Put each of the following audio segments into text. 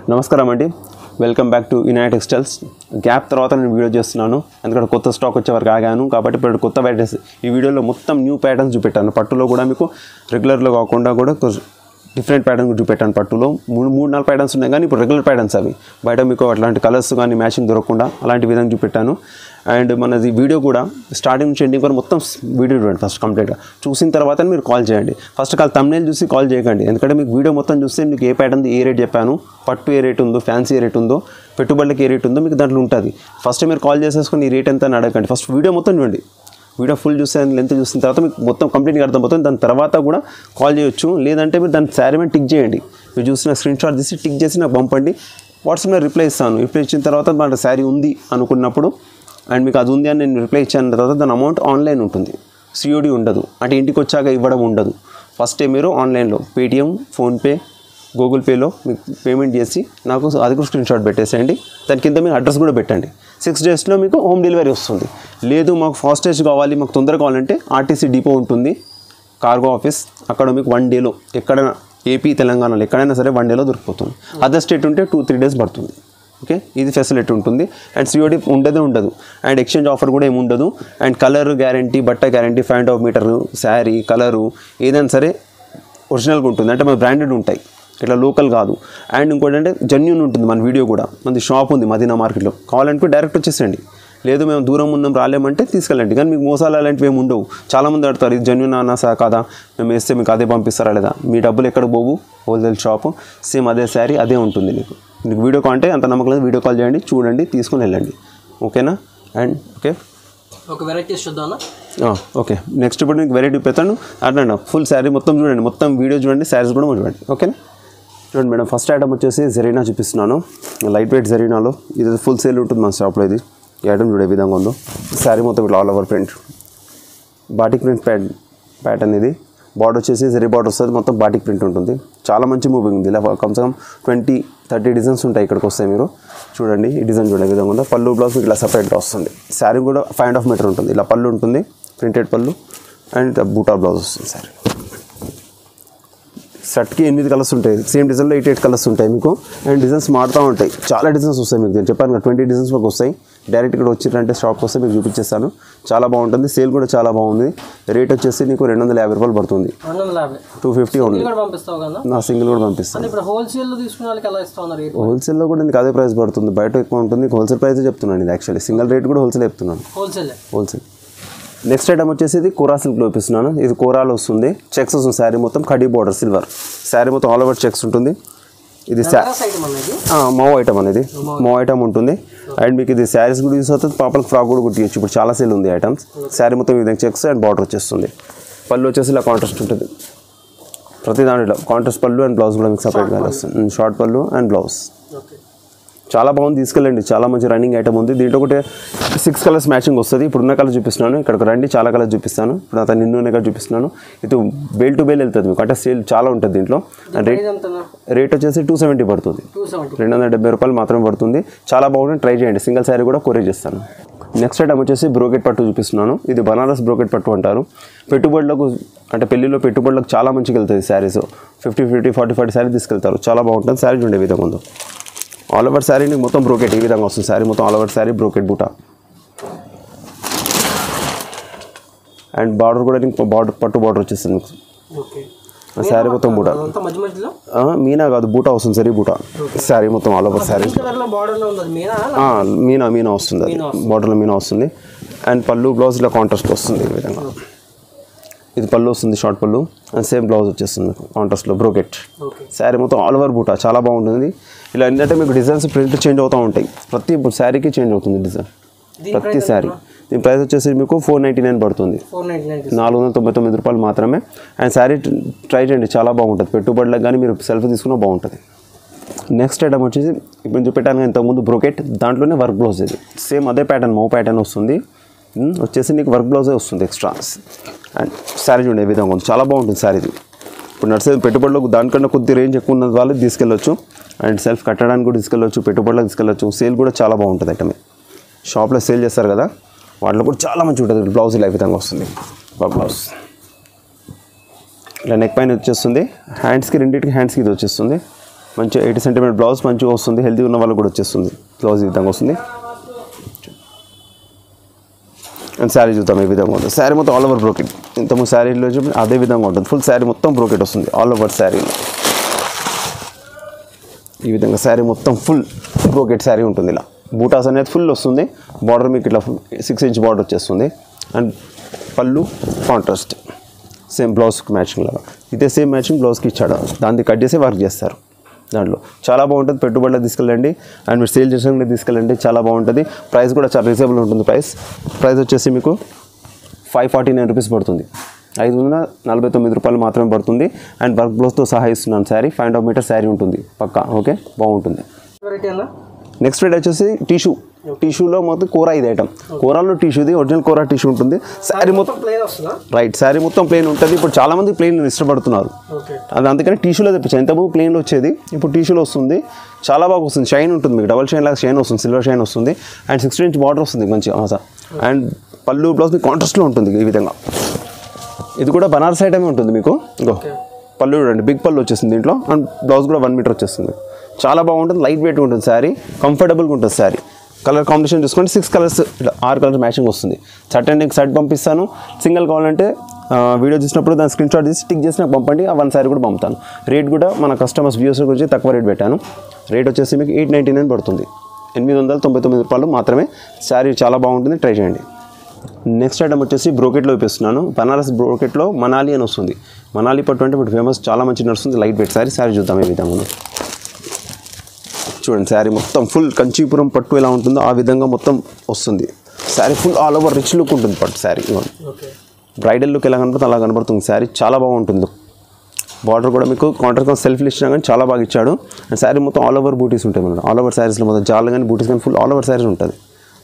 నమస్కారం అండి welcome back to United Textiles gap తర్వాత నేను వీడియో చేస్తున్నాను ఎందుకంటే కొత్త స్టాక్ వచ్చే వరకు ఆగాను కాబట్టి ఇప్పుడు కొత్త ప్యాటర్న్స్ ఈ వీడియోలో మొత్తం న్యూ ప్యాటర్న్స్ చూపెట్టాను పట్టులో కూడా మీకు రెగ్యులర్లో కాకుండా కూడా కొంచెం డిఫరెంట్ ప్యాటర్న్ చూపెట్టాను పట్టులో మూడు మూడు నాలుగు ప్యాటర్న్స్ ఉన్నాయి కానీ ఇప్పుడు రెగ్యులర్ ప్యాటర్న్స్ అవి బయట మీకు అట్లాంటి కలర్స్ కానీ మ్యాచింగ్ దొరకకుండా అలాంటి విధంగా చూపెట్టాను అండ్ మనది వీడియో కూడా స్టార్టింగ్ నుంచి ఎండింగ్ వరకు మొత్తం వీడియో చూడండి ఫస్ట్ కంప్లీట్గా చూసిన తర్వాత మీరు కాల్ చేయండి ఫస్ట్ కాల్ తమ్నేల్ చూసి కాల్ చేయకండి ఎందుకంటే మీకు వీడియో మొత్తం చూస్తే మీకు ఏ ప్యాటర్న్ ఏ రేట్ చెప్పాను పట్టు ఏ రేట్ ఉందో ఫ్యాన్సీ ఏ రేట్ ఉందో పెట్టుబడులకు ఏ రేట్ ఉందో మీకు దాంట్లో ఉంటుంది ఫస్ట్ మీరు కాల్ చేసేసుకొని ఈ రేట్ ఎంత అని అడగండి ఫస్ట్ వీడియో మొత్తం చూడండి వీడియో ఫుల్ చూస్తే లెంత్ చూసిన తర్వాత మీకు మొత్తం కంప్లీట్గా అర్థమవుతుంది దాని తర్వాత కూడా కాల్ చేయొచ్చు లేదంటే మీరు దాని శారీ మీద టిక్ చేయండి మీరు చూసిన స్క్రీన్ షాట్ తీసి టిక్ చేసి నాకు పంపండి వాట్సాప్లో రిప్లై ఇస్తాను రిప్లై ఇచ్చిన తర్వాత మన శారీ ఉంది అనుకున్నప్పుడు అండ్ మీకు అది ఉంది అని నేను రిప్లై ఇచ్చిన తర్వాత దాని అమౌంట్ ఆన్లైన్ ఉంటుంది సిఓడి ఉండదు అంటే ఇంటికి వచ్చాక ఇవ్వడం ఉండదు ఫస్టే మీరు ఆన్లైన్లో పేటిఎం ఫోన్పే గూగుల్ పేలో మీకు పేమెంట్ చేసి నాకు అది కూడా స్క్రీన్ షాట్ పెట్టేసేయండి దాని కింద మీ అడ్రస్ కూడా పెట్టండి సిక్స్ డేస్లో మీకు హోమ్ డెలివరీ వస్తుంది లేదు మాకు ఫాస్టేజ్ కావాలి మాకు తొందరగా కావాలంటే ఆర్టీసీ డిపో ఉంటుంది కార్గో ఆఫీస్ అక్కడ మీకు వన్ డేలో ఎక్కడైనా ఏపీ తెలంగాణలో ఎక్కడైనా సరే వన్ డేలో దొరికిపోతుంది అదర్ స్టేట్ ఉంటే టూ త్రీ డేస్ పడుతుంది ఓకే ఇది ఫెసిలిటీ ఉంటుంది అండ్ సిఓడి ఉండదే ఉండదు అండ్ ఎక్స్చేంజ్ ఆఫర్ కూడా ఏమి ఉండదు అండ్ కలర్ గ్యారంటీ బట్ట guarantee five and half metre sari colour ఏదైనా సరే ఒరిజినల్గా ఉంటుంది అంటే మన బ్రాండెడ్ ఉంటాయి ఇట్లా లోకల్ కాదు అండ్ ఇంకోటి అంటే జెన్యున్ ఉంటుంది మన వీడియో కూడా మనది షాప్ ఉంది మదీనా మార్కెట్లో కావాలంటే డైరెక్ట్ వచ్చేసండి లేదు మేము దూరం ఉన్నాం రాలేమంటే తీసుకెళ్ళండి కానీ మీకు మోసాలు అలాంటివి ఏమి ఉండవు చాలామంది అడతారు ఇది జెన్యున్ అన్నా సా కాదా మేము వేస్తే మీకు అదే పంపిస్తారా లేదా మీ డబ్బులు ఎక్కడ పోవు హోల్సేల్ షాపు సేమ్ అదే శారీ అదే ఉంటుంది మీకు మీకు వీడియో కాల్ అంటే అంత నమ్మకం లేదు వీడియో కాల్ చేయండి చూడండి తీసుకుని వెళ్ళండి ఓకేనా అండ్ ఓకే ఒక వెరైటీస్ చూద్దామా ఆ, ఓకే నెక్స్ట్ ఇప్పుడు మీకు వెరైటీ పెడతాను అట్లా ఫుల్ శారీ మొత్తం చూడండి మొత్తం వీడియో చూడండి శారీస్ కూడా చూడండి ఓకేనా చూడండి మేడం ఫస్ట్ ఐటమ్ వచ్చేసి జరీనా చూపిస్తున్నాను లైట్ వెయిట్ జరీనాలో ఇది ఫుల్ సేల్ ఉంటుంది మన షాప్లో ఇది ఈ ఐటమ్ చూడే విధంగా ఉందో శారీ మొత్తం ఇట్లా all over print batik print pad pattern ఇది బార్డర్ వచ్చేసి జరీ బార్డర్ వస్తుంది మొత్తం బాటిక్ ప్రింట్ ఉంటుంది చాలా మంచి మూవింగ్ ఉంది ఇలా కమ్సే కమ్ ట్వంటీ థర్టీ డిజైన్స్ ఉంటాయి ఇక్కడికి వస్తాయి మీరు చూడండి ఈ డిజైన్ చూడే విధంగా ఉందో పళ్ళు బ్లౌజ్ మీకు ఇలా సపరేట్గా వస్తుంది శారీ కూడా ఫైవ్ అండ్ హాఫ్ మీటర్ ఉంటుంది ఇలా పళ్ళు ఉంటుంది ప్రింటెడ్ పళ్ళు అండ్ బూటా బ్లౌజ్ వస్తుంది శారీ షర్ట్కి ఎనిమిది కలర్స్ ఉంటాయి సేమ్ డిజైన్లో ఎయిట్ ఎయిట్ కలర్స్ ఉంటాయి మీకు అండ్ డిజైన్స్ మారుతూ ఉంటాయి చాలా డిజైన్స్ వస్తాయి మీకు నేను చెప్పాను కదా ట్వంటీ డిజైన్స్ వరకు వస్తాయి డైరెక్ట్ ఇక్కడ వచ్చిరంటే షాప్కి వస్తే మీకు చూపించేస్తాను చాలా బాగుంటుంది సేల్ కూడా చాలా బాగుంది రేట్ వచ్చేసి నీకు రెండు వందల యాభై రూపాయలు పడుతుంది రెండు వందల యాభై టూ ఫిఫ్టీ ఉంది ఇది కూడా పంపిస్తావు కదా నా సింగిల్ కూడా పంపిస్తాను ఇప్పుడు హోల్సేల్ తీసుకున్న వాళ్ళకి ఎలా ఇస్తా ఉన్నారు రేట్ హోల్సేల్లో కూడా నీకు అదే ప్రైస్ పడుతుంది బయట ఎక్కువ ఉంటుంది హోల్సేల్ ప్రైస్ చెప్తున్నాను ఇది యాక్చువల్లీ సింగిల్ రేట్ కూడా హోల్సేల్ చెప్తున్నాను హోల్సేల్ హోల్సేల్ నెక్స్ట్ ఐటమ్ వచ్చేసి ఇది కోరా సిల్క్లో ఇప్పిస్తున్నాను ఇది కోరాలో వస్తుంది చెక్స్ వస్తుంది శారీ మొత్తం కడీ బార్డర్ సిల్వర్ శారీ మొత్తం ఆల్ ఓవర్ చెక్స్ ఉంటుంది ఇది శా ఐటమ్ అనేది మో ఐటమ్ అనేది మో ఐటమ్ ఉంటుంది అండ్ మీకు ఇది శారీస్ కూడా యూస్ అవుతుంది పాపలకు ఫ్రాక్ కూడా కుట్టియచ్చు ఇప్పుడు చాలా సేల్ ఉంది ఐటమ్స్ శారీ మొత్తం ఈ విధంగా చెక్స్ అండ్ బార్డర్ వచ్చేస్తుంది పళ్ళు వచ్చేసి ఇలా కాంట్రాస్ట్ ఉంటుంది ప్రతి దాంట్లో కాంట్రాస్ట్ పళ్ళు అండ్ బ్లౌజ్ కూడా మీకు సపరేట్గా వస్తుంది short pallu and blouse okay చాలా బాగుంది తీసుకెళ్ళండి చాలా మంచి రన్నింగ్ ఐటమ్ ఉంది దీంట్లో ఒకటి సిక్స్ కలర్స్ మ్యాచింగ్ వస్తుంది ఇప్పుడు ఉన్న కలర్ చూపిస్తున్నాను ఇక్కడికి రండి చాలా కలర్ చూపిస్తాను ఇప్పుడు అతను నిన్ను ఉన్న కలర్ చూపిస్తున్నాను ఇది బేల్ టు బేల్ వెళ్తుంది మీకు అంటే సేల్ చాలా ఉంటుంది దీంట్లో అండ్ రేట్ ప్రైస్ ఎంత రేట్ వచ్చేసి టూ సెవెంటీ పడుతుంది టూ సెవెంటీ రెండు వందల డెబ్బై రూపాయలు మాత్రమే పడుతుంది చాలా బాగుంటుంది ట్రై చేయండి సింగిల్ శారీ కూడా కొరియర్ చేస్తాను నెక్స్ట్ ఐటమ్ వచ్చేసి బ్రోకెట్ పట్టు చూపిస్తున్నాను ఇది బనారస్ బ్రోకెట్ పట్టు అంటారు పెట్టుబడులకు అంటే పెళ్లిలో పెట్టుబడులకు చాలా మంచిగా వెళ్తుంది saris fifty fifty forty forty sari తీసుకెళ్తారు చాలా బాగుంటుంది శారీ ఉండే విధంగా ఉందో ఆల్ ఓవర్ శారీ నీకు మొత్తం బ్రోకెట్ ఈ విధంగా వస్తుంది శారీ మొత్తం all over sari brocade buta and border కూడా నీకు బార్డర్ పట్టు బార్డర్ వచ్చేస్తుంది మీకు ఓకే శారీ మొత్తం బూటా అదంతా మధ్య మధ్యలో ఆ, మీనా కాదు బూటా వస్తుంది సరే బూటా శారీ మొత్తం ఆల్ ఓవర్ శారీ కలర్లో బార్డర్లో ఉంది అది మీనా ఆ, మీనా మీనా వస్తుంది అది బార్డర్లో మీనా వస్తుంది అండ్ పళ్ళు బ్లౌజ్ ఇలా కాంట్రాస్ట్ వస్తుంది ఈ విధంగా ఇది పళ్ళు వస్తుంది short pallu and same blouse వచ్చేస్తుంది మీకు కాంట్రాస్ట్లో బ్రోకెట్ ఓకే శారీ మొత్తం ఆల్ ఓవర్ బూటా చాలా బాగుంటుంది ఇలా ఏంటంటే మీకు డిజైన్స్ ప్రింట్ చేంజ్ అవుతూ ఉంటాయి ప్రతి శారీకి చేంజ్ అవుతుంది డిజైన్ దీని ప్రతి శారీ దీని ప్రైస్ వచ్చేసి మీకు ఫోర్ నైంటీ నైన్ పడుతుంది ఫోర్ నైంటీ నైన్ నాలుగు వందల తొంభై తొమ్మిది రూపాయలు మాత్రమే అండ్ శారీ ట్రై చేయండి చాలా బాగుంటుంది పెట్టుబడులకు కానీ మీరు సెల్ఫ్ తీసుకున్నా బాగుంటుంది నెక్స్ట్ ఐటమ్ వచ్చేసి ఇప్పుడు చూపెట్టాను ఇంతకుముందు బ్రోకెట్ దాంట్లోనే వర్క్ బ్లౌజ్ ఇది సేమ్ అదే ప్యాటర్న్ మో ప్యాటర్న్ వస్తుంది ఉమ్, వచ్చేసి నీకు వర్క్ బ్లౌజే వస్తుంది ఎక్స్ట్రా అండ్ శారీ చూడే విధంగా ఉంది చాలా బాగుంటుంది శారీ ఇది ఇప్పుడు నడిచేది పెట్టుబడులకు దానికన్నా కొద్ది రేంజ్ ఎక్కువ ఉన్న వాళ్ళు తీసుకెళ్ళొచ్చు అండ్ సెల్ఫ్ కట్టడానికి కూడా తీసుకెళ్ళొచ్చు పెట్టుబడులకు తీసుకెళ్ళొచ్చు సేల్ కూడా చాలా బాగుంటుంది ఐటమే షాప్లో సేల్ చేస్తారు కదా వాటిలో కూడా చాలా మంచి ఉంటుంది బ్లౌజ్ ఇలా ఈ విధంగా వస్తుంది వర్క్ బ్లౌజ్ ఇలా నెక్ పైన వచ్చేస్తుంది హ్యాండ్స్కి రెండింటికి హ్యాండ్స్కి ఇది వచ్చేస్తుంది మంచి ఎయిటీ సెంటీమీటర్ బ్లౌజ్ మంచిగా వస్తుంది హెల్తీ ఉన్న వాళ్ళకి కూడా వచ్చేస్తుంది బ్లౌజ్ ఈ విధంగా వస్తుంది అండ్ శారీ చూద్దాం ఈ విధంగా ఉంటుంది శారీ మొత్తం ఆల్ ఓవర్ బ్రోకెట్ ఇంతకు శారీలో చూపి అదే విధంగా ఉంటుంది ఫుల్ శారీ మొత్తం బ్రోకెట్ వస్తుంది ఆల్ ఓవర్ శారీలో ఈ విధంగా శారీ మొత్తం ఫుల్ బ్రోకెట్ శారీ ఉంటుంది ఇలా బూటాస్ అనేది ఫుల్ వస్తుంది బార్డర్ మీకు ఇట్లా సిక్స్ ఇంచ్ బార్డర్ వచ్చేస్తుంది అండ్ పళ్ళు కాంట్రాస్ట్ సేమ్ బ్లౌజ్కి మ్యాచింగ్ లాగా ఇదే సేమ్ మ్యాచింగ్ బ్లౌజ్కి ఇచ్చాడు దాన్ని కట్ చేసి వర్క్ చేస్తారు దాంట్లో చాలా బాగుంటుంది పెట్టుబడిలో తీసుకెళ్ళండి అండ్ మీరు సేల్ చేసిన తీసుకెళ్ళండి చాలా బాగుంటుంది ప్రైస్ కూడా చాలా రీజనబుల్ ఉంటుంది ప్రైస్ ప్రైస్ వచ్చేసి మీకు ఫైవ్ ఫార్టీ నైన్ రూపీస్ పడుతుంది ఐదు వందల నలభై తొమ్మిది రూపాయలు మాత్రమే పడుతుంది అండ్ వర్క్ బ్లౌజ్తో సహా ఇస్తున్నాను sari five and half metre sari ఉంటుంది పక్కా ఓకే బాగుంటుంది వెరైటీ అన్న నెక్స్ట్ రేట్ వచ్చేసి టిష్యూ టిష్యూలో మొత్తం కూర ఇది ఐటమ్ కూరలో టిష్యూది ఒరిజినల్ కూర టిష్యూ ఉంటుంది శారీ మొత్తం ప్లేన్ వస్తుందా రైట్ శారీ మొత్తం ప్లెయిన్ ఉంటుంది ఇప్పుడు చాలామంది ప్లెయిన్ ఇష్టపడుతున్నారు ఓకే అది అందుకని టిష్యూలో తెప్పించాను ఇంతకు ప్లెయిన్లో వచ్చేది ఇప్పుడు టిష్యూలో వస్తుంది చాలా బాగా వస్తుంది షైన్ ఉంటుంది మీకు డబల్ షైన్ లాగా షైన్ వస్తుంది సిల్వర్ షైన్ వస్తుంది అండ్ సిక్స్టీన్ ఇంచ్ బార్డర్ వస్తుంది మంచిగా మసా అండ్ పళ్ళు బ్లౌజ్ మీకు కాంట్రాస్ట్లో ఉంటుంది ఈ విధంగా ఇది కూడా బనారస్ ఐటమే ఉంటుంది మీకు ఇంకో పళ్ళు చూడండి బిగ్ పళ్ళు వచ్చేస్తుంది దీంట్లో అండ్ బ్లౌజ్ కూడా వన్ మీటర్ వచ్చేస్తుంది చాలా బాగుంటుంది లైట్ వెయిట్ ఉంటుంది శారీ కంఫర్టబుల్గా ఉంటుంది శారీ కలర్ కాంబినేషన్ చూసుకోండి సిక్స్ కలర్స్ ఇట్లా ఆరు కలర్స్ మ్యాచింగ్ వస్తుంది షర్ట్ అండ్ నెక్ షర్ట్ పంపిస్తాను సింగిల్ కావాలంటే ఆ, వీడియో చూసినప్పుడు దాని స్క్రీన్ షాట్ తీసి టిక్ చేసి నాకు పంపండి ఆ వన్ శారీ కూడా పంపుతాను రేట్ కూడా మన కస్టమర్స్ వ్యూస్ గురించి తక్కువ రేట్ పెట్టాను రేట్ వచ్చేసి మీకు ఎయిట్ నైంటీ నైన్ పడుతుంది ఎనిమిది వందల తొంభై తొమ్మిది రూపాయలు మాత్రమే శారీ చాలా బాగుంటుంది ట్రై చేయండి నెక్స్ట్ ఐటమ్ వచ్చేసి బ్రోకెట్లో ఇప్పిస్తున్నాను బనారస్ బ్రోకెట్లో మనాలి అని వస్తుంది మనాలి పట్టు అంటే ఇప్పుడు ఫేమస్ చాలా మంచి నడుస్తుంది లైట్ వెయిట్ శారీ శారీ చూద్దాం ఏ విధంగా ఉందో. చూడండి శారీ మొత్తం ఫుల్ కంచీపురం పట్టు ఎలా ఉంటుందో ఆ విధంగా మొత్తం వస్తుంది sari full all over rich look ఉంటుంది పట్టు శారీ ఇవ్వండి ఓకే బ్రైడల్ లుక్ ఎలా కనబడుతుంది అలా కనబడుతుంది శారీ చాలా బాగుంటుంది బార్డర్ కూడా మీకు కాంట్రాక్ట్ సెల్ఫ్ ఇచ్చినా కానీ చాలా బాగా ఇచ్చాడు అండ్ శారీ మొత్తం ఆల్ ఓవర్ బూటీస్ ఉంటాయి మన ఆల్ ఓవర్ శారీస్లో మొత్తం జాలు కానీ బూటీస్ కానీ ఫుల్ ఆల్ ఓవర్ శారీస్ ఉంటుంది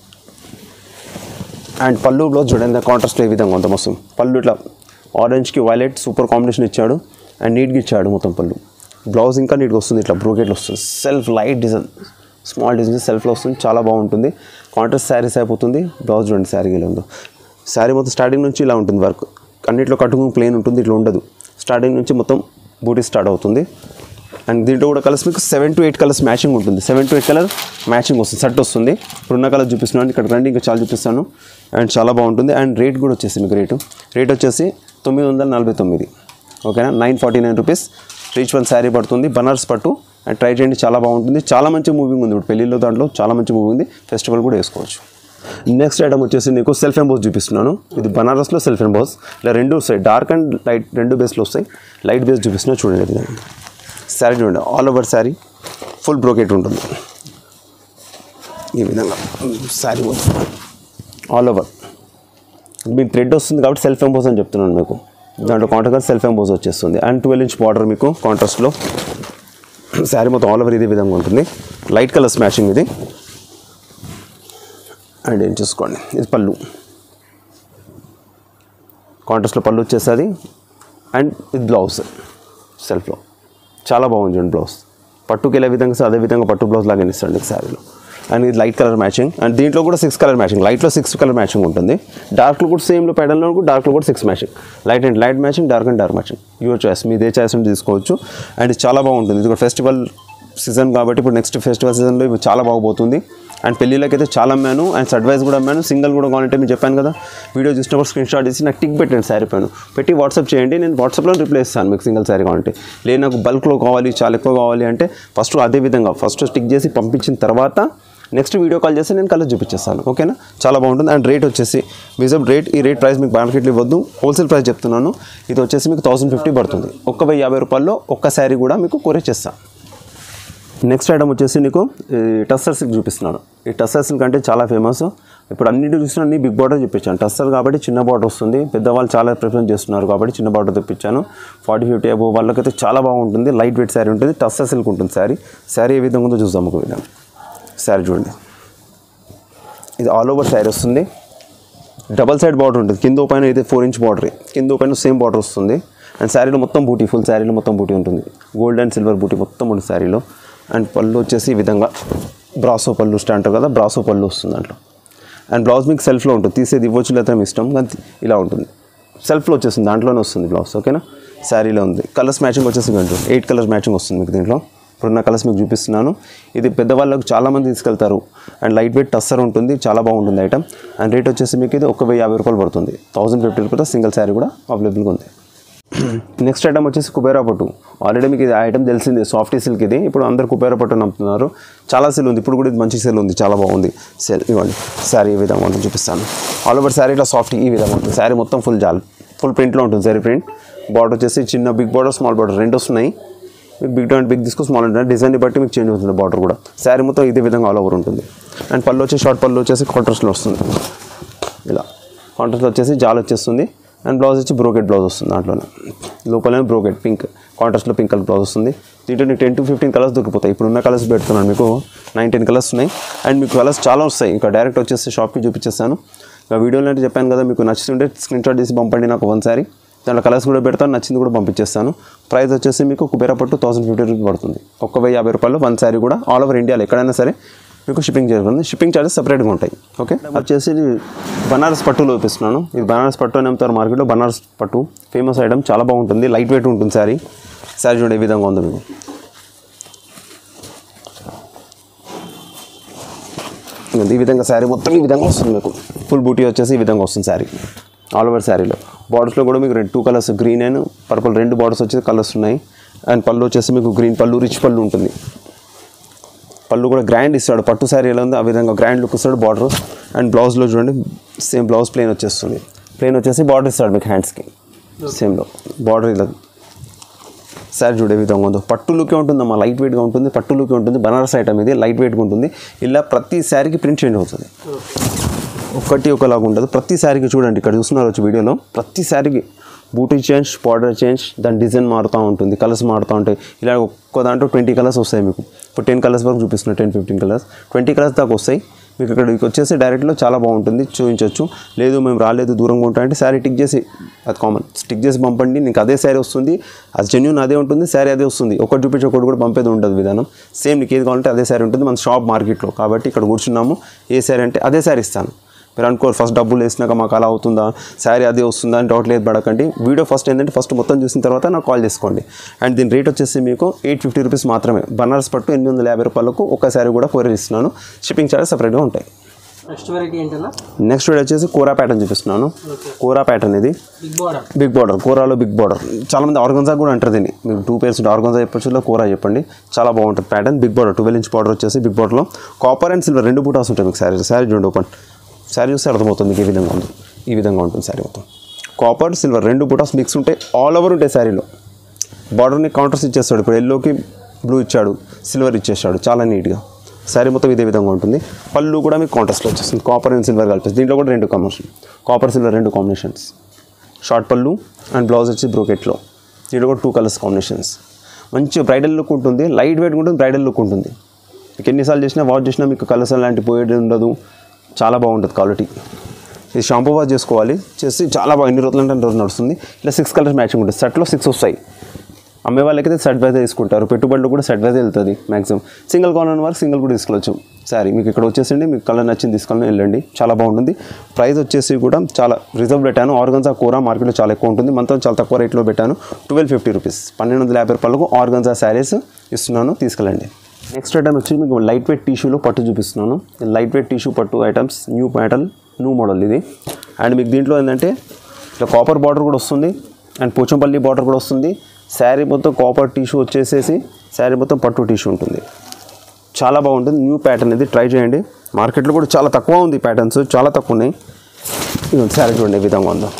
అండ్ పళ్ళు బ్లౌజ్ చూడండి కాంట్రాస్ట్ ఏ విధంగా ఉంది మొత్తం పళ్ళు ఇట్లా ఆరెంజ్కి వైలెట్ సూపర్ కాంబినేషన్ ఇచ్చాడు అండ్ నీట్గా ఇచ్చాడు మొత్తం పళ్ళు బ్లౌజ్ ఇంకా నీట్గా వస్తుంది ఇట్లా బ్రోకెట్లు వస్తుంది self light design small design సెల్ఫ్లో వస్తుంది చాలా బాగుంటుంది కాంట్రాస్ట్ శారీస్ అయిపోతుంది బ్లౌజ్ చూడండి శారీ ఇలా ఉందో శారీ మొత్తం స్టార్టింగ్ నుంచి ఇలా ఉంటుంది వర్క్ అన్నిట్లో కట్టుకుని ప్లేన్ ఉంటుంది ఇట్లా ఉండదు స్టార్టింగ్ నుంచి మొత్తం బూటీ స్టార్ట్ అవుతుంది అండ్ దీంట్లో కూడా కలర్స్ మీకు seven to eight colours matching ఉంటుంది seven to eight colour matching వస్తుంది సెట్ వస్తుంది ఇప్పుడున్న కలర్ చూపిస్తున్నాను ఇక్కడ రండి ఇంకా చాలా చూపిస్తాను అండ్ చాలా బాగుంటుంది అండ్ రేట్ కూడా వచ్చేసి మీకు రేటు రేట్ వచ్చేసి తొమ్మిది వందల నలభై తొమ్మిది ఓకేనా nine forty nine rupees each one sari పడుతుంది బనారస్ పట్టు అండ్ ట్రై చేయండి చాలా బాగుంటుంది చాలా మంచి మూవింగ్ ఉంది ఇప్పుడు పెళ్ళిళ్ళలో దాంట్లో చాలా మంచి మూవీ ఉంది ఫెస్టివల్ కూడా వేసుకోవచ్చు నెక్స్ట్ ఐటమ్ వచ్చేసి నీకు సెల్ఫ్ ఎంబోస్ చూపిస్తున్నాను ఇది బనారస్లో సెల్ఫ్ ఎంబోస్ ఇలా రెండు వస్తాయి డార్క్ అండ్ లైట్ రెండు బేస్లో వస్తాయి లైట్ బేస్ చూపిస్తున్నా చూడండి ఇది శారీ చూడండి all over sari full brocade ఉంటుంది ఈ విధంగా శారీ మొత్తం ఆల్ ఓవర్ మీకు థ్రెడ్ వస్తుంది కాబట్టి సెల్ఫ్ ఎంబోస్ అని చెప్తున్నాను మీకు దాంట్లో కాంట్రాక్ట్ సెల్ఫ్ ఎంబోస్ వచ్చేస్తుంది అండ్ ట్వెల్వ్ ఇంచ్ బార్డర్ మీకు కాంట్రాస్ట్లో శారీ మొత్తం ఆల్ ఓవర్ ఇదే విధంగా ఉంటుంది లైట్ కలర్స్ మ్యాచింగ్ ఇది అండ్ ఏం చూసుకోండి ఇది పళ్ళు కాంట్రాస్ట్లో పళ్ళు వచ్చేస్తుంది అండ్ ఇది బ్లౌజ్ సెల్ఫ్లో చాలా బాగుంది చూడండి బ్లౌజ్ పట్టుకి వెళ్ళే విధంగా ఇస్తే అదే విధంగా పట్టు బ్లౌజ్ లాగా ఇస్తాండి శారీలో అండ్ ఇది లైట్ కలర్ మ్యాచింగ్ అండ్ దీంట్లో కూడా సిక్స్ కలర్ మ్యాచింగ్ లైట్లో సిక్స్ కలర్ మ్యాచింగ్ ఉంటుంది డార్క్లో కూడా సేమ్లో పెడల్లో కూడా డార్క్లో కూడా six matching light and light matching dark and dark matching your choice మీదే ఏ చాయిస్ ఉంటే తీసుకోవచ్చు అండ్ ఇది చాలా బాగుంటుంది ఇది కూడా ఫెస్టివల్ సీజన్ కాబట్టి ఇప్పుడు నెక్స్ట్ ఫెస్టివల్ సీజన్లో ఇవి చాలా బాగుపోతుంది అండ్ పెళ్ళిళ్ళకి అయితే చాలా అమ్మాను అండ్ అడ్వైస్ కూడా అమ్మాను సింగిల్ కూడా కావాలంటే మీరు చెప్పాను కదా వీడియో చూసినప్పుడు స్క్రీన్ షాట్ తీసి నాకు టిక్ పెట్టండి శారీ పైన పెట్టి వాట్సాప్ చేయండి నేను వాట్సాప్లో రిప్లై ఇస్తాను మీకు సింగిల్ శారీ కావాలంటే లేదు నాకు బల్క్లో కావాలి చాలా ఎక్కువ కావాలి అంటే ఫస్ట్ అదే విధంగా ఫస్ట్ స్టిక్ చేసి పంపించిన తర్వాత నెక్స్ట్ వీడియో కాల్ చేస్తే నేను కలర్ చూపించేస్తాను ఓకేనా చాలా బాగుంటుంది అండ్ రేట్ వచ్చేసి విజబ్ రేట్ ఈ రేట్ ప్రైస్ మీకు మార్కెట్లో ఇవ్వద్దు హోల్సేల్ ప్రైస్ చెప్తున్నాను ఇది వచ్చేసి మీకు థౌసండ్ ఫిఫ్టీ పడుతుంది ఒక్క వెయ్యి యాభై రూపాయల్లో ఒక్క శారీ కూడా మీకు కొరియర్ చేస్తాను నెక్స్ట్ ఐటమ్ వచ్చేసి నీకు ఈ టస్సర్ సిల్క్ చూపిస్తున్నాను ఈ టస్సర్ సిల్క్ అంటే చాలా ఫేమస్ ఇప్పుడు అన్నిటి చూసినా అన్ని బిగ్ బార్డర్ చూపించాను టస్సర్ కాబట్టి చిన్న బార్డర్ వస్తుంది పెద్దవాళ్ళు చాలా ప్రిఫరెన్స్ చేస్తున్నారు కాబట్టి చిన్న బార్డర్ తెప్పించాను ఫార్టీ ఫిఫ్టీ అబో వాళ్ళకైతే చాలా బాగుంటుంది లైట్ వెయిట్ శారీ ఉంటుంది టస్సర్ సిల్క్ ఉంటుంది శారీ శారీ ఏ విధంగా ఉందో చూద్దాం ఒక విధంగా శారీ చూడండి ఇది ఆల్ ఓవర్ శారీ వస్తుంది డబల్ సైడ్ బార్డర్ ఉంటుంది కింద పైన అయితే ఫోర్ ఇంచ్ బార్డర్ కింద పైన సేమ్ బార్డర్ వస్తుంది అండ్ శారీలో మొత్తం బూటీ ఫుల్ శారీలో మొత్తం బూటీ ఉంటుంది గోల్డ్ అండ్ సిల్వర్ బూటీ మొత్తం ఉంటుంది శారీలో అండ్ పళ్ళు వచ్చేసి ఈ విధంగా బ్రాసో పళ్ళు వస్తే అంటారు కదా బ్రాసో పళ్ళు వస్తుంది దాంట్లో అండ్ బ్లౌజ్ మీకు సెల్ఫ్లో ఉంటుంది తీసేది ఇవ్వచ్చు లేదా మీ ఇష్టం కానీ ఇలా ఉంటుంది సెల్ఫ్లో వచ్చేస్తుంది దాంట్లోనే వస్తుంది బ్లౌజ్ ఓకేనా శారీలో ఉంది కలర్స్ మ్యాచింగ్ వచ్చేసి కంటూ ఎయిట్ కలర్స్ మ్యాచింగ్ వస్తుంది మీకు దీంట్లో ఇప్పుడున్న కలర్స్ మీకు చూపిస్తున్నాను ఇది పెద్దవాళ్ళకు చాలామంది తీసుకెళ్తారు అండ్ లైట్ వెయిట్ టస్సర్ ఉంటుంది చాలా బాగుంటుంది ఐటమ్ అండ్ రేట్ వచ్చేసి మీకు ఇది ఒక వెయ్యి యాభై రూపాయలు పడుతుంది thousand fifty rupees single sari కూడా అవైలబుల్గా ఉంది నెక్స్ట్ ఐటమ్ వచ్చేసి కుబేరా పట్టు ఆల్రెడీ మీకు ఇది ఐటమ్ తెలిసింది సాఫ్టీ సిల్క్ ఇది ఇప్పుడు అందరు కుబేరా పట్టు అని అమ్ముతున్నారు చాలా సెల్ ఉంది ఇప్పుడు కూడా ఇది మంచి సెల్ ఉంది చాలా బాగుంది సెల్ ఇవ్వండి శారీ ఈ విధంగా ఉంటుంది చూపిస్తాను ఆల్ ఓవర్ శారీ ఇట్లా సాఫ్ట్ ఈ విధంగా ఉంటుంది శారీ మొత్తం ఫుల్ జాల్ ఫుల్ ప్రింట్లో ఉంటుంది శారీ ప్రింట్ బార్డర్ వచ్చేసి చిన్న బిగ్ బార్డర్ స్మాల్ బార్డర్ రెండు వస్తున్నాయి మీకు బిగ్ అండ్ బిగ్ తీసుకో స్మాల్ అంటే డిజైన్ బట్టి మీకు చేంజ్ అవుతుంది బార్డర్ కూడా శారీ మొత్తం ఇదే విధంగా ఆల్ ఓవర్ ఉంటుంది అండ్ పళ్ళు వచ్చి షార్ట్ పళ్ళు వచ్చేసి కాంట్రాస్ట్లో వస్తుంది ఇలా కాంట్రాస్ట్ వచ్చేసి జాల్ వచ్చేస్తుంది అండ్ బ్లౌజ్ వచ్చి బ్రోకెట్ బ్లౌజ్ వస్తుంది దాంట్లోనే లోపలనే బ్రోకెట్ పింక్ కాంట్రాస్ట్లో పింక్ కలర్ బ్లౌజ్ వస్తుంది దీంట్లో నీకు టెన్ టు ఫిఫ్టీన్ కలర్స్ దొరికిపోతాయి ఇప్పుడు ఉన్న కలర్స్ పెడుతున్నాను మీకు నైన్టీన్ కలర్స్ ఉన్నాయి అండ్ మీకు కలర్స్ చాలా వస్తాయి ఇంకా డైరెక్ట్ వచ్చేసి షాప్కి చూపించేస్తాను ఇంకా వీడియోలో అంటే చెప్పాను కదా మీకు నచ్చుతుంటే స్క్రీన్ షాట్ తీసి పంపండి నాకు వన్ సారీ దాంట్లో కలర్స్ కూడా పెడతాను నచ్చింది కూడా పంపించేస్తాను ప్రైస్ వచ్చేసి మీకు కుబేరా పట్టు థౌసండ్ ఫిఫ్టీ రూపీస్ పడుతుంది ఒక్క వెయ్యి యాభై రూపాయలు వన్ సారీ కూడా ఆల్ ఓవర్ ఇండియాలో ఎక్కడైనా సరే మీకు షిప్పింగ్ జరుగుతుంది షిప్పింగ్ చార్జెస్ సపరేట్గా ఉంటాయి ఓకే వచ్చేసి ఇది బనారస్ పట్టులో చూపిస్తున్నాను ఇది బనారస్ పట్టు అని అమ్ముతారు మార్కెట్లో బనారస్ పట్టు ఫేమస్ ఐటమ్ చాలా బాగుంటుంది లైట్ వెయిట్ ఉంటుంది శారీ శారీ చూడండి ఏ విధంగా ఉంది మీకు ఇదిగోండి, ఈ విధంగా శారీ మొత్తం ఈ విధంగా వస్తుంది మీకు ఫుల్ బూటీ వచ్చేసి ఈ విధంగా వస్తుంది శారీ ఆల్ ఓవర్ శారీలో బార్డర్స్లో కూడా మీకు రెండు two colours green and purple రెండు బార్డర్స్ వచ్చేసి కలర్స్ ఉన్నాయి అండ్ పళ్ళు వచ్చేసి మీకు గ్రీన్ పళ్ళు రిచ్ పళ్ళు ఉంటుంది పళ్ళు కూడా గ్రాండ్ ఇస్తాడు పట్టు శారీ ఎలా ఉందో ఆ విధంగా గ్రాండ్ లుక్ ఇస్తాడు బార్డర్ అండ్ బ్లౌజ్లో చూడండి సేమ్ బ్లౌజ్ ప్లేన్ వచ్చేస్తుంది ప్లేన్ వచ్చేసి బార్డర్ ఇస్తాడు మీకు హ్యాండ్స్కి సేమ్లో బార్డర్ ఇలా శారీ చూడే విధంగా ఉందో పట్టు లుకే ఉంటుందమ్మా లైట్ వెయిట్గా ఉంటుంది పట్టు లుకే ఉంటుంది బనారస్ ఐటమ్ ఇది లైట్ వెయిట్గా ఉంటుంది ఇలా ప్రతి శారీకి ప్రింట్ చేంజ్ అవుతుంది ఒక్కటి ఒకలాగా ఉండదు ప్రతి శారీకి చూడండి ఇక్కడ చూస్తున్నారు వచ్చి వీడియోలో ప్రతి శారీకి బూటీ చేంజ్ బార్డర్ చేంజ్ దాని డిజైన్ మారుతూ ఉంటుంది కలర్స్ మారుతూ ఉంటాయి ఇలా ఒక్క దాంట్లో ట్వంటీ కలర్స్ వస్తాయి మీకు ఇప్పుడు టెన్ కలర్స్ వరకు చూపిస్తున్నా ten fifteen colours twenty colours దాకా వస్తాయి మీకు ఇక్కడికి వచ్చేసి డైరెక్ట్లో చాలా బాగుంటుంది చూపించవచ్చు లేదు మేము రాలేదు దూరంగా ఉంటా అంటే శారీ టిక్ చేసి అది కామన్ స్టిక్ చేసి పంపండి నీకు అదే శారీ వస్తుంది అది జెన్యున్ అదే ఉంటుంది శారీ అదే వస్తుంది ఒకటి చూపించి ఒకటి కూడా పంపేది ఉండదు విధానం సేమ్ నీకు ఏది కావాలంటే అదే శారీ ఉంటుంది మన షాప్ మార్కెట్లో కాబట్టి ఇక్కడ కూర్చున్నాము ఏ శారీ అంటే అదే శారీ ఇస్తాను మీరు అనుకోరు ఫస్ట్ డబ్బులు వేసినాక మాకు అలా అవుతుందా శారీ అదే వస్తుందా అని డౌట్ లేదు పడకండి వీడియో ఫస్ట్ ఏంటంటే ఫస్ట్ మొత్తం చూసిన తర్వాత నాకు కాల్ చేసుకోండి అండ్ దీని రేట్ వచ్చేసి మీకు ఎయిట్ ఫిఫ్టీ రూపీస్ మాత్రమే బనారస్ పట్టు ఎనిమిది వందల యాభై రూపాయలకు ఒక శారీ కూడా కొరియర్ ఇస్తున్నాను షిప్పింగ్ చార్జెస్ సపరేట్గా ఉంటాయి నెక్స్ట్ వెరైటీ ఏంటన్నా నెక్స్ట్ వీడియో వచ్చేసి కోరా ప్యాటర్న్ చూపిస్తున్నాను కోరా ప్యాటర్న్ ఇది బిగ్ బార్డర్ బిగ్ బార్డర్ కోరాలో బిగ్ బార్డర్ చాలా మంది ఆర్గన్జా కూడా అంటారు దీన్ని మీకు టూ పేర్స్ ఆర్గన్జా చెప్పొచ్చు లేదా కోరా చెప్పండి చాలా బాగుంటుంది pattern big border twelve inch border వచ్చేసి బిగ్ బార్డర్లో కాపర్ అండ్ సిల్వర్ రెండు బూటాస్ ఉంటాయి మీకు శారీ శారీ చూడండి ఓపెన్ శారీ చూస్తే అర్థమవుతుంది మీకు ఈ విధంగా ఉంది ఈ విధంగా ఉంటుంది శారీ మొత్తం కాపర్ సిల్వర్ రెండు బూటాస్ మిక్స్ ఉంటాయి ఆల్ ఓవర్ ఉంటాయి శారీలో బార్డర్ని కౌంటర్స్ ఇచ్చేస్తాడు ఇప్పుడు ఎల్లోకి బ్లూ ఇచ్చాడు సిల్వర్ ఇచ్చేస్తాడు చాలా నీట్గా శారీ మొత్తం ఇదే విధంగా ఉంటుంది పళ్ళు కూడా మీకు కాంట్రాస్ట్లో వచ్చేస్తుంది కాపర్ అండ్ సిల్వర్ కలిపేసి దీంట్లో కూడా రెండు కాంబినేషన్ కాపర్ సిల్వర్ రెండు combinations short pallu and blouse వచ్చి బ్రోకెట్లో దీంట్లో కూడా టూ కలర్స్ కాంబినేషన్స్ మంచి బ్రైడల్ లుక్ ఉంటుంది లైట్ వెయిట్ ఉంటుంది బ్రైడల్ లుక్ ఉంటుంది మీకు ఎన్నిసార్లు చేసినా వాష్ చేసినా మీకు కలర్స్ అలాంటి పోయేది ఉండదు చాలా బాగుంటుంది క్వాలిటీ ఇది షాంపూ వాష్ చేసుకోవాలి చేసి చాలా బాగా ఎన్ని రోజులు అంటే అన్ని రోజులు నడుస్తుంది ఇలా సిక్స్ కలర్స్ మ్యాచింగ్ ఉంటుంది సెట్లో సిక్స్ వస్తాయి అమ్మే వాళ్ళకైతే సెట్ వైజ్ తీసుకుంటారు పెట్టుబడులు కూడా సెట్ వైజ్ వెళ్తుంది మ్యాక్సిమం సింగిల్ కావాలని వారికి సింగిల్ కూడా తీసుకోవచ్చు సారీ మీకు ఇక్కడ వచ్చేసండి మీకు కలర్ నచ్చింది తీసుకొని వెళ్ళండి చాలా బాగుంటుంది ప్రైస్ వచ్చేసి కూడా చాలా రిజర్వ్ పెట్టాను ఆర్గన్జా కూర మార్కెట్లో చాలా ఎక్కువ ఉంటుంది మనతో చాలా తక్కువ రేట్లో పెట్టాను ట్వెల్వ్ ఫిఫ్టీ రూపీస్ పన్నెండు వందల యాభై రూపాయలకు ఆర్గన్జా శారీస్ ఇస్తున్నాను తీసుకెళ్ళండి నెక్స్ట్ ఐటమ్ వచ్చి మీకు లైట్ వెయిట్ టిష్యూలో పట్టు చూపిస్తున్నాను లైట్ వెయిట్ టిష్యూ పట్టు items new pattern new model ఇది అండ్ మీకు దీంట్లో ఏంటంటే ఇట్లా కాపర్ బార్డర్ కూడా వస్తుంది అండ్ పోచంపల్లి బార్డర్ కూడా వస్తుంది శారీ మొత్తం కాపర్ టిష్యూ వచ్చేసేసి శారీ మొత్తం పట్టు టిష్యూ ఉంటుంది చాలా బాగుంటుంది న్యూ ప్యాటర్న్ ఇది ట్రై చేయండి మార్కెట్లో కూడా చాలా తక్కువ ఉంది ప్యాటర్న్స్ చాలా తక్కువ ఉన్నాయి ఇదిగోండి శారీ చూడండి ఏ విధంగా ఉందో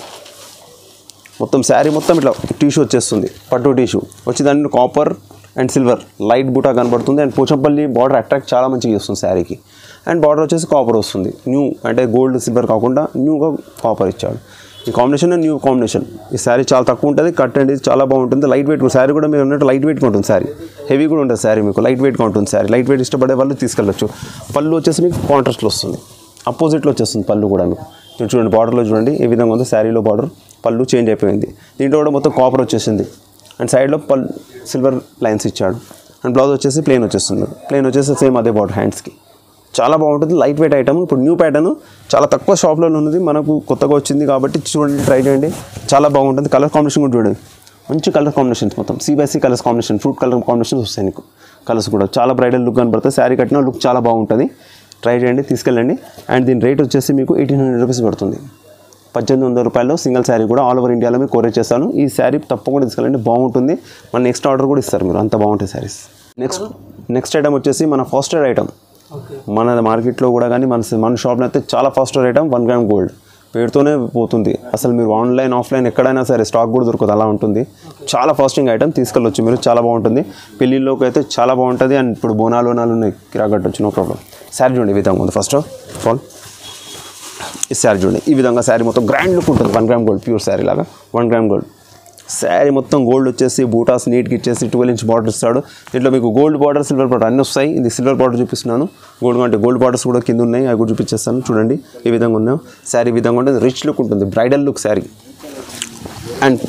మొత్తం శారీ మొత్తం ఇట్లా టిష్యూ వచ్చేస్తుంది పట్టు టిష్యూ వచ్చి దాన్ని కాపర్ అండ్ సిల్వర్ లైట్ బూటా కనబడుతుంది అండ్ పోచంపల్లి బార్డర్ అట్రాక్ట్ చాలా మంచిగా చేస్తుంది శారీకి అండ్ బార్డర్ వచ్చేసి కాపర్ వస్తుంది న్యూ అంటే గోల్డ్ సిల్వర్ కాకుండా న్యూగా కాపర్ ఇచ్చాడు ఈ కాంబినేషన్ న్యూ కాంబినేషన్ ఈ శారీ చాలా తక్కువ ఉంటుంది కట్ అండ్ ఇది చాలా బాగుంటుంది లైట్ వెయిట్ శారీ కూడా మీరు ఉన్నట్టు లైట్ వెయిట్గా ఉంటుంది శారీ హెవీ కూడా ఉంటుంది శారీ మీకు లైట్ వెయిట్గా ఉంటుంది శారీ లైట్ వెయిట్ ఇష్టపడే వాళ్ళు తీసుకెళ్ళచ్చు పళ్ళు వచ్చేసి మీకు కాంట్రాస్ట్లో వస్తుంది అపోజిట్లో వచ్చేస్తుంది పళ్ళు కూడా మీకు మీరు చూడండి బార్డర్లో చూడండి ఏ విధంగా ఉంది శారీలో బార్డర్ పళ్ళు చేంజ్ అయిపోయింది దీంట్లో కూడా మొత్తం కాపర్ వచ్చేసింది అండ్ సైడ్లో పల్ సిల్వర్ లైన్స్ ఇచ్చాడు అండ్ బ్లౌజ్ వచ్చేసి ప్లెయిన్ వచ్చేస్తుంది ప్లెయిన్ వచ్చేసి సేమ్ అదే బార్డర్ హ్యాండ్స్కి చాలా బాగుంటుంది లైట్ వెయిట్ ఐటమ్ ఇప్పుడు న్యూ ప్యాటర్న్ చాలా తక్కువ షాప్లో ఉన్నది మనకు కొత్తగా వచ్చింది కాబట్టి చూడండి ట్రై చేయండి చాలా బాగుంటుంది కలర్ కాంబినేషన్ కూడా చూడండి మంచి కలర్ కాంబినేషన్స్ మొత్తం సి బై సి colours combination fruit colour combinations వస్తాయి నీకు కలర్స్ కూడా చాలా బ్రైడల్ లుక్ కనబడుతుంది శారీ కట్టిన లుక్ చాలా బాగుంటుంది ట్రై చేయండి తీసుకెళ్ళండి అండ్ దీని రేట్ వచ్చేసి మీకు ఎయిటీన్ హండ్రెడ్ రూపీస్ పడుతుంది పద్దెనిమిది వందల రూపాయల్లో సింగిల్ శారీ కూడా ఆల్ ఓవర్ ఇండియాలో మీకు కొరియర్ చేస్తాను ఈ శారీ తప్పకుండా తీసుకెళ్ళండి బాగుంటుంది మన నెక్స్ట్ ఆర్డర్ కూడా ఇస్తారు మీరు అంత బాగుంటాయి శారీస్ నెక్స్ట్ నెక్స్ట్ ఐటమ్ వచ్చేసి మన ఫాస్టర్ ఐటమ్ ఓకే మన మార్కెట్లో కూడా కానీ మన మన షాప్లో అయితే చాలా faster item one gram gold పేరుతోనే పోతుంది అసలు మీరు ఆన్లైన్ ఆఫ్లైన్ ఎక్కడైనా సరే స్టాక్ కూడా దొరకదు అలా ఉంటుంది చాలా ఫాస్టింగ్ ఐటమ్ తీసుకెళ్ళొచ్చు మీరు చాలా బాగుంటుంది పెళ్ళిళ్ళలోకి అయితే చాలా బాగుంటుంది అండ్ ఇప్పుడు బోనాలు బోనాలు ఉన్నాయి కిరాకట్టొచ్చు నో ప్రాబ్లం శారీ చూడండి ఈ విధంగా ఉంది ఫస్ట్ ఆఫ్ ఆల్ ఈ శారీ చూడండి ఈ విధంగా శారీ మొత్తం గ్రాండ్ లుక్ ఉంటుంది one gram gold pure sari లాగా వన్ గ్రామ్ గోల్డ్ శారీ మొత్తం గోల్డ్ వచ్చేసి బూటాస్ నీట్కి ఇచ్చేసి ట్వెల్వ్ ఇంచ్ బార్డర్ ఇస్తాడు దీంట్లో మీకు గోల్డ్ బార్డర్ సిల్వర్ బార్డర్ అన్నీ వస్తాయి ఇది సిల్వర్ బార్డర్ చూపిస్తున్నాను గోల్డ్ అంటే గోల్డ్ బార్డర్స్ కూడా కింద ఉన్నాయి అవి కూడా చూపించేస్తాను చూడండి ఈ విధంగా ఉన్నాం శారీ ఈ విధంగా ఉంటుంది రిచ్ లుక్ ఉంటుంది బ్రైడల్ లుక్ శారీ అండ్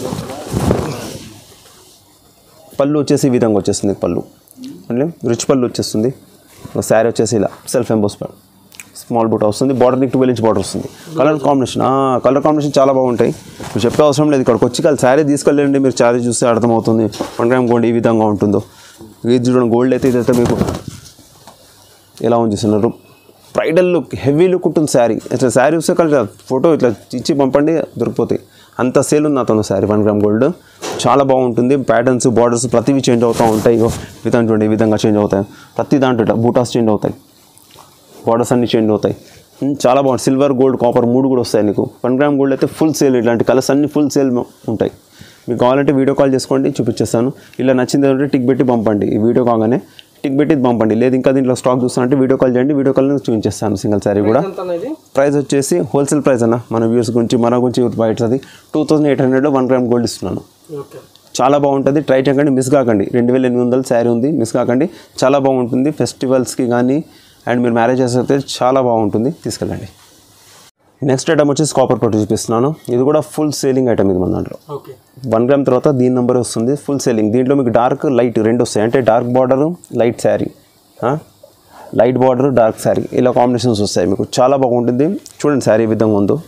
పళ్ళు వచ్చేసి ఈ విధంగా వచ్చేస్తుంది పళ్ళు అంటే రిచ్ పళ్ళు వచ్చేస్తుంది శారీ వచ్చేసి ఇలా సెల్ఫ్ ఎంబోస్ స్మాల్ బూట వస్తుంది బార్డర్ నీకు ట్వెల్వ్ ఇంచ్ బార్డర్ వస్తుంది కలర్ కాంబినేషన్ కలర్ కాంబినేషన్ చాలా బాగుంటాయి మీరు చెప్పే అవసరం లేదు ఇక్కడికి వచ్చి కాదు శారీ తీసుకెళ్ళండి మీరు శారీ చూస్తే అర్థమవుతుంది వన్ గ్రామ్ గోల్డ్ ఈ విధంగా ఉంటుందో ఇది చూడండి గోల్డ్ అయితే ఇదైతే మీకు ఎలా ఉంది చూస్తున్నారు బ్రైడల్ లుక్ హెవీ లుక్ ఉంటుంది శారీ ఇట్లా శారీ చూస్తే కలిసి ఫోటో ఇట్లా ఇచ్చి పంపండి దొరికిపోతాయి అంత సేల్ ఉంది నాతో శారీ వన్ గ్రామ్ గోల్డ్ చాలా బాగుంటుంది ప్యాటర్న్స్ బార్డర్స్ ప్రతివి చేంజ్ అవుతూ ఉంటాయి ఇగో ఈ విధంగా చూడండి ఈ విధంగా చేంజ్ అవుతాయి ప్రతి దాంట్లో ఇట్లా బూటాస్ చేంజ్ అవుతాయి బార్డర్స్ అన్ని చేంజ్ అవుతాయి ఉమ్, చాలా బాగుంది సిల్వర్ గోల్డ్ కాపర్ మూడు కూడా వస్తాయి నీకు వన్ గ్రామ్ గోల్డ్ అయితే ఫుల్ సేల్ ఇట్లాంటి కలర్స్ అన్ని ఫుల్ సేల్ ఉంటాయి మీకు కావాలంటే వీడియో కాల్ చేసుకోండి చూపించేస్తాను ఇలా నచ్చింది అంటే టిక్ పెట్టి పంపండి ఈ వీడియో కాగానే టిక్ పెట్టి పంపండి లేదు ఇంకా దీంట్లో స్టాక్ చూస్తానంటే వీడియో కాల్ చేయండి వీడియో కాల్ చూపించేస్తాను సింగిల్ శారీ కూడా ఎంత అన్న ఇది ప్రైస్ వచ్చేసి హోల్సేల్ ప్రైస్ అన్న మన వ్యూస్ గురించి మన గురించి బయట అది two thousand eight hundred one gram gold ఇస్తున్నాను ఓకే చాలా బాగుంటుంది ట్రై చేయకండి మిస్ కాకండి రెండు వేల ఎనిమిది వందల శారీ ఉంది మిస్ కాకండి చాలా బాగుంటుంది ఫెస్టివల్స్కి కానీ అండ్ మీరు మ్యారేజెస్ అయితే చాలా బాగుంటుంది తీసుకెళ్ళండి నెక్స్ట్ ఐటమ్ వచ్చేసి కాపర్ పట్టు చూపిస్తున్నాను ఇది కూడా ఫుల్ సేలింగ్ ఐటమ్ ఇది మన దాంట్లో ఓకే వన్ గ్రామ్ తర్వాత దీని నెంబర్ వస్తుంది ఫుల్ సేలింగ్ దీంట్లో మీకు డార్క్ లైట్ రెండు వస్తాయి అంటే dark border light sari light border dark sari ఇలా కాంబినేషన్స్ వస్తాయి మీకు చాలా బాగుంటుంది చూడండి శారీ ఈ విధంగా ఉందో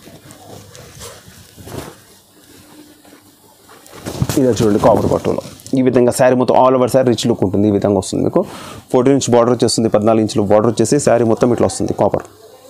ఇదే చూడండి కాపర్ పట్టులో ఈ విధంగా శారీ మొత్తం all over sari rich look ఉంటుంది ఈ విధంగా వస్తుంది మీకు ఫోర్టీన్ ఇంచ్ బార్డర్ వచ్చేస్తుంది పద్నాలుగు ఇంచులు బార్డర్ వచ్చేసి శారీ మొత్తం ఇట్లా వస్తుంది కాపర్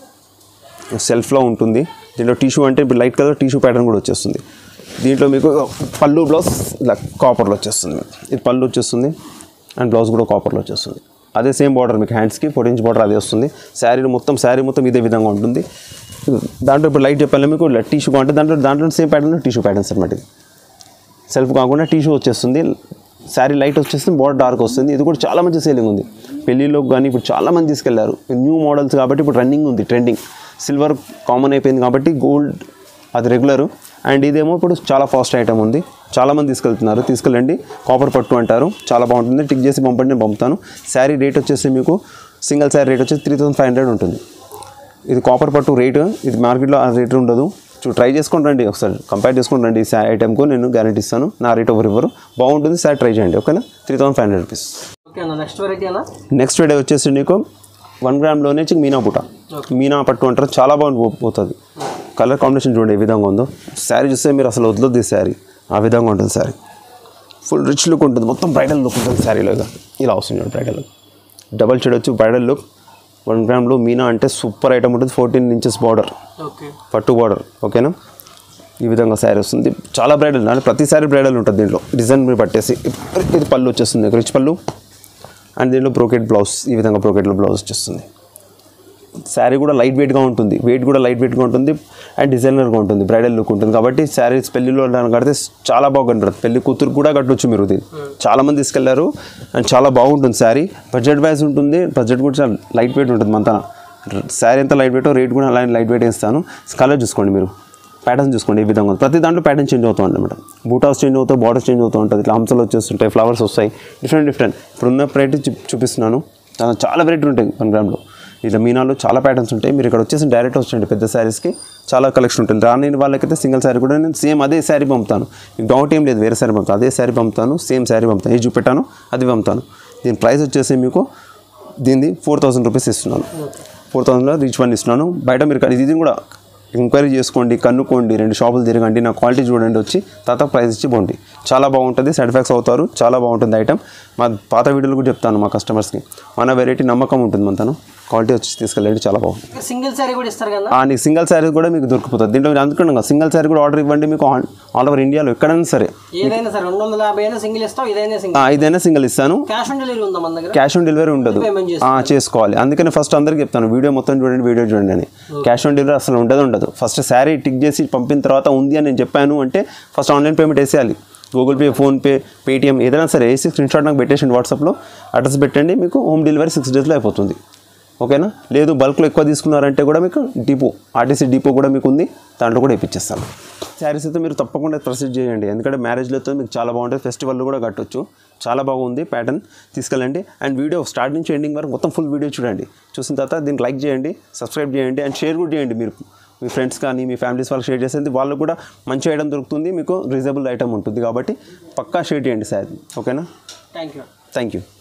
సెల్ఫ్లో ఉంటుంది దీంట్లో టిష్యూ అంటే ఇప్పుడు లైట్ కలర్ టిష్యూ ప్యాటర్న్ కూడా వచ్చేస్తుంది దీంట్లో మీకు పళ్ళు బ్లౌజ్ ఇలా కాపర్లో వచ్చేస్తుంది మీకు ఇది పళ్ళు వచ్చేస్తుంది అండ్ బ్లౌజ్ కూడా కాపర్లో వచ్చేస్తుంది అదే సేమ్ బార్డర్ మీకు హ్యాండ్స్కి ఫోర్ ఇంచ్ బార్డర్ అదే వస్తుంది శారీ మొత్తం శారీ మొత్తం ఇదే విధంగా ఉంటుంది దాంట్లో ఇప్పుడు లైట్ చెప్పాలి మీకు టిష్యూ అంటే దాంట్లో దాంట్లో సేమ్ ప్యాటర్న్ టిష్యూ ప్యాటర్న్స్ అనమాట ఇది సెల్ఫ్ కాకుండా టిష్యూ వచ్చేస్తుంది శారీ లైట్ వచ్చేస్తుంది బార్డర్ డార్క్ వస్తుంది ఇది కూడా చాలా మంచి సేలింగ్ ఉంది పెళ్ళిలో కానీ ఇప్పుడు చాలా మంది తీసుకెళ్లారు న్యూ మోడల్స్ కాబట్టి ఇప్పుడు రన్నింగ్ ఉంది ట్రెండింగ్ సిల్వర్ కామన్ అయిపోయింది కాబట్టి గోల్డ్ అది రెగ్యులర్ అండ్ ఇదేమో ఇప్పుడు చాలా ఫాస్ట్ ఐటమ్ ఉంది చాలా మంది తీసుకెళ్తున్నారు తీసుకెళ్ళండి కాపర్ పట్టు అంటారు చాలా బాగుంటుంది టిక్ చేసి పంపండి నేను పంపుతాను శారీ రేట్ వచ్చేసి మీకు సింగిల్ శారీ రేట్ వచ్చేసి త్రీ థౌసండ్ ఫైవ్ హండ్రెడ్ ఉంటుంది ఇది కాపర్ పట్టు రేటు ఇది మార్కెట్లో ఆ రేట్ ఉండదు చూ ట్రై చేసుకొని రండి ఒకసారి కంపేర్ చేసుకొని రండి ఈ సా ఐటెంకు నేను గ్యారెంటీ ఇస్తాను నా రేట్ ఎవరు ఇవ్వరు బాగుంటుంది సార్ ట్రై చేయండి ఓకేనా three thousand five hundred rupees okay అన్న నెక్స్ట్ వెరైటీ అన్న నెక్స్ట్ వీడియో వచ్చేసి నీకు వన్ గ్రామ్లోనే చిక్ మీనా పుట మీనా పట్టు అంటారు చాలా బాగుంది పో- పోతుంది కలర్ కాంబినేషన్ చూడండి ఏ విధంగా ఉందో శారీ చూస్తే మీరు అసలు వదలొద్దు ఈ శారీ ఆ విధంగా ఉంటుంది శారీ ఫుల్ రిచ్ లుక్ ఉంటుంది మొత్తం బ్రైడల్ లుక్ ఉంటుంది శారీలో ఇక ఇలా వస్తుంది చూడండి బ్రైడల్ లుక్ డబల్ షేడ్ వచ్చి బ్రైడల్ లుక్ వన్ గ్రామ్లో మీనా అంటే సూపర్ ఐటమ్ ఉంటుంది ఫోర్టీన్ ఇంచెస్ బార్డర్ ఓకే పట్టు బార్డర్ ఓకేనా ఈ విధంగా శారీ వస్తుంది చాలా బ్రైడల్ అంటే ప్రతి శారీ బ్రైడల్ ఉంటుంది దీంట్లో డిజైన్ మీరు పట్టేసి ఇది పళ్ళు వచ్చేస్తుంది రిచ్ పళ్ళు అండ్ దీంట్లో బ్రోకెట్ బ్లౌజ్ ఈ విధంగా బ్రోకెట్లో బ్లౌజ్ వచ్చేస్తుంది శారీ కూడా లైట్ వెయిట్గా ఉంటుంది వెయిట్ కూడా లైట్ వెయిట్గా ఉంటుంది అండ్ డిజైనర్గా ఉంటుంది బ్రైడల్ లుక్ ఉంటుంది కాబట్టి శారీస్ పెళ్లిలో దాన్ని కడితే చాలా బాగా కనపడుతుంది పెళ్లి కూతురు కూడా కట్టొచ్చు మీరు ఇది చాలా మంది తీసుకెళ్లారు అండ్ చాలా బాగుంటుంది శారీ బడ్జెట్ వైజ్ ఉంటుంది బడ్జెట్ కూడా చాలా లైట్ వెయిట్ ఉంటుంది మంతా శారీ ఎంత లైట్ వెయిట్ రేట్ కూడా అలానే లైట్ వెయిట్ ఇస్తాను కలర్ చూసుకోండి మీరు ప్యాటర్న్ చూసుకోండి ఈ విధంగా ఉంది. ప్రతి దాంట్లో ప్యాటర్న్ చేంజ్ అవుతూ ఉంటుంది అనమాట బూటాస్ చేంజ్ అవుతాయి బార్డర్స్ చేంజ్ అవుతూ ఉంటుంది ఇట్లా హంసలు వచ్చేస్తుంటాయి ఫ్లవర్స్ వస్తాయి డిఫరెంట్ డిఫరెంట్ ఇప్పుడున్న వెరైటీ చూ చూపిస్తున్నాను చాలా చాలా వెరైటీ ఉంటాయి వన్ గ్రామ్లో ఇట్లా మీనాలో చాలా ప్యాటర్న్స్ ఉంటాయి మీరు ఇక్కడ వచ్చేసి డైరెక్ట్ వచ్చండి పెద్ద శారీస్కి చాలా కలెక్షన్ ఉంటుంది రాని వాళ్ళకైతే సింగిల్ శారీ కూడా నేను సేమ్ అదే శారీ పంపుతాను మీకు డౌట్ ఏం లేదు వేరే శారీ పంపుతాను అదే శారీ పంపుతాను సేమ్ శారీ పంపుతాను ఇది చూపెట్టాను అది పంపుతాను దీని ప్రైస్ వచ్చేసి మీకు దీనిది ఫోర్ థౌసండ్ రూపీస్ ఇస్తున్నాను ఫోర్ థౌసండ్లో రీచ్ వన్ ఇస్తున్నాను బయట మీరు ఇది ఇది కూడా ఎంక్వైరీ చేసుకోండి కనుక్కోండి రెండు షాపులు తిరగండి నా క్వాలిటీ చూడండి వచ్చి తర్వాత ప్రైస్ ఇచ్చి పోండి చాలా బాగుంటుంది సాటిస్ఫాక్స్ అవుతారు చాలా బాగుంటుంది ఐటమ్ మా పాత వీడియోలు కూడా చెప్తాను మా కస్టమర్స్కి మన వెరైటీ నమ్మకం ఉంటుంది మన తను క్వాలిటీ వచ్చి తీసుకెళ్ళండి చాలా బాగుంది ఇంకా సింగిల్ శారీ కూడా ఇస్తారు కదా ఆ, నీకు సింగిల్ శారీ కూడా మీకు దొరికిపోతుంది దీంట్లో మీరు అందుకున్నాం సింగిల్ శారీ కూడా ఆర్డర్ ఇవ్వండి మీకు ఆల్ ఆల్ ఓవర్ ఇండియాలో ఎక్కడైనా సరే ఏదైనా సరే రెండు వందల యాభై అయినా సింగిల్ ఇస్తాం ఇదైనా సింగిల్ ఆ, ఇదైనా సింగిల్ ఇస్తాను క్యాష్ ఆన్ డెలివరీ ఉందా మన దగ్గర క్యాష్ ఆన్ డెలివరీ ఉండదు పేమెంట్ ఆ, చేసుకోవాలి అందుకని ఫస్ట్ అందరికి చెప్తాను వీడియో మొత్తం చూడండి వీడియో చూడండి అని క్యాష్ ఆన్ డెలివరీ అసలు ఉండదు ఉండదు ఫస్ట్ శారీ టిక్ చేసి పంపిన తర్వాత ఉంది అని నేను చెప్పాను అంటే ఫస్ట్ ఆన్లైన్ పేమెంట్ వేసేయాలి గూగుల్ పే ఫోన్పే పేటిఎం ఏదైనా సరే వేసి స్క్రీన్ షాట్ నాకు పెట్టేసండి వాట్సాప్లో అడ్రస్ పెట్టండి మీకు హోమ్ డెలివరీ సిక్స్ డేస్లో అయిపోతుంది ఓకేనా లేదు బల్క్లో ఎక్కువ తీసుకున్నారంటే కూడా మీకు డిపో ఆర్టీసీ డిపో కూడా మీకు ఉంది దాంట్లో కూడా ఇప్పించేస్తాను శారీస్ అయితే మీరు తప్పకుండా ప్రొసీడ్ చేయండి ఎందుకంటే మ్యారేజ్లతో మీకు చాలా బాగుంటుంది ఫెస్టివల్లో కూడా కట్టొచ్చు చాలా బాగుంది ప్యాటర్న్ తీసుకెళ్ళండి అండ్ వీడియో స్టార్ట్ నుంచి ఎండింగ్ వరకు మొత్తం ఫుల్ వీడియో చూడండి చూసిన తర్వాత దీనికి లైక్ చేయండి సబ్స్క్రైబ్ చేయండి అండ్ షేర్ కూడా చేయండి మీరు మీ ఫ్రెండ్స్ కానీ మీ ఫ్యామిలీస్ వాళ్ళకి షేర్ చేసేది వాళ్ళకు కూడా మంచి ఐటమ్ దొరుకుతుంది మీకు రీజనబుల్ ఐటమ్ ఉంటుంది కాబట్టి పక్కా షేర్ చేయండి సార్ ఓకేనా థ్యాంక్ యూ థ్యాంక్ యూ